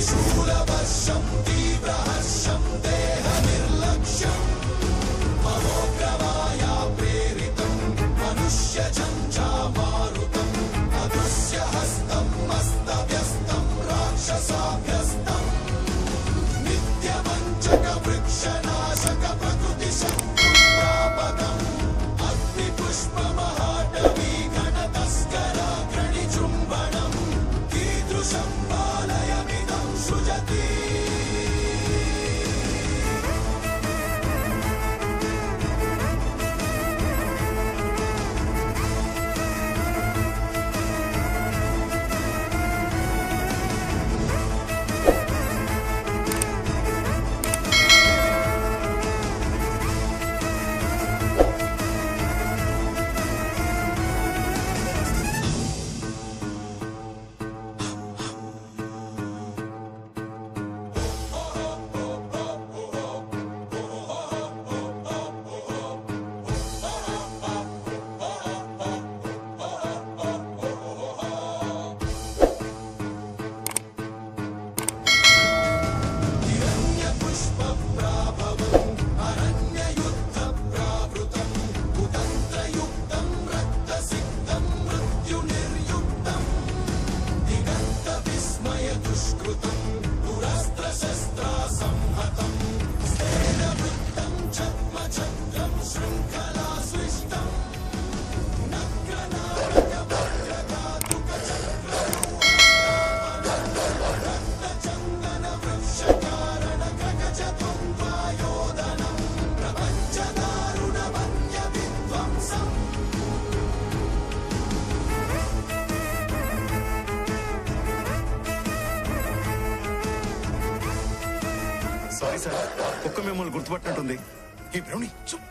sorry sir కుక్క మిమ్మల్ని గుర్తుపట్టినట్టుంది ఏ బ్రౌని చూప్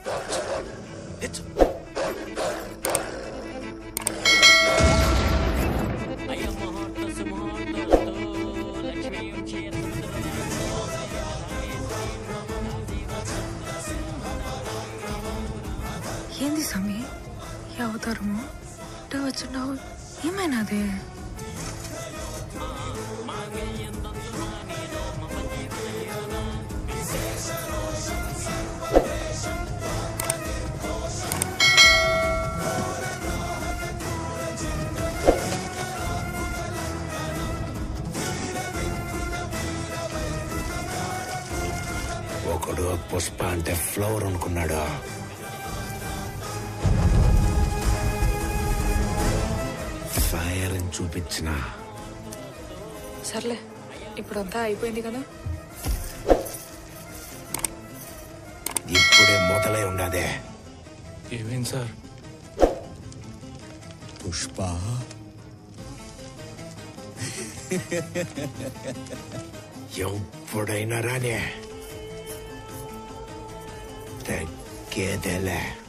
ఏంది సమీ ఈ అవతారము ఇట్ట వచ్చిండావు ఏమైనాది ఒకడు పుష్ప అంటే ఫ్లవర్ అనుకున్నాడు ఫైర్ అని చూపించిన సర్లే ఇప్పుడంతా అయిపోయింది కదా ఇప్పుడే మొదలై ఉండదే ఏమైంది సార్ పుష్ప ఎప్పుడైనా రానే తగ్గేదేలే